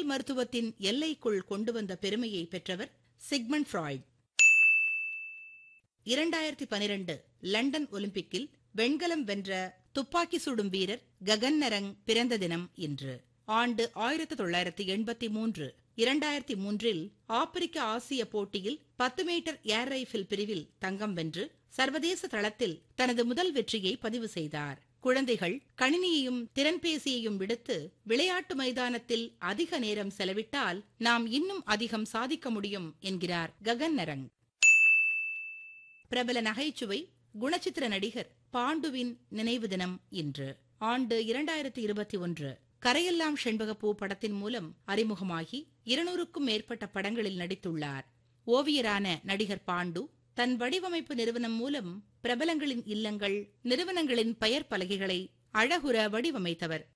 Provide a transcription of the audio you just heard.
உடல் மருத்துவத்தின் எல்லைக்குள் கொண்டு வந்த பெருமையை பெற்றவர் சிக்மண்ட் ஃப்ராய்ட் இரண்டாயிரத்தி பனிரெண்டு லண்டன் ஒலிம்பிக்கில் வெண்கலம் வென்ற துப்பாக்கி சுடும் வீரர் ககன் நரங் பிறந்த தினம் இன்று ஆண்டு ஆயிரத்தி தொள்ளாயிரத்தி எண்பத்தி மூன்று இரண்டாயிரத்தி மூன்றில் ஆப்பிரிக்க ஆசிய போட்டியில் பத்து மீட்டர் ஏர் ரைபிள் பிரிவில் தங்கம் வென்று சர்வதேச தளத்தில் தனது முதல் வெற்றியை பதிவு செய்தார் குழந்தைகள் கணினியையும் திறன்பேசியையும் விடுத்து விளையாட்டு மைதானத்தில் அதிக நேரம் செலவிட்டால் நாம் இன்னும் அதிகம் சாதிக்க முடியும் என்கிறார் ககன் நரங் பிரபல நகைச்சுவை குணச்சித்திர நடிகர் பாண்டுவின் நினைவு தினம் இன்று ஆண்டு இரண்டாயிரத்தி இருபத்தி ஒன்று கரையெல்லாம் செண்பகப்பூ படத்தின் மூலம் அறிமுகமாகி இருநூறுக்கும் மேற்பட்ட படங்களில் நடித்துள்ளார் ஓவியரான நடிகர் பாண்டு தன் வடிவமைப்பு நிறுவனம் மூலம் பிரபலங்களின் இல்லங்கள் நிறுவனங்களின் பெயர் பலகைகளை அழகுற வடிவமைத்தவர்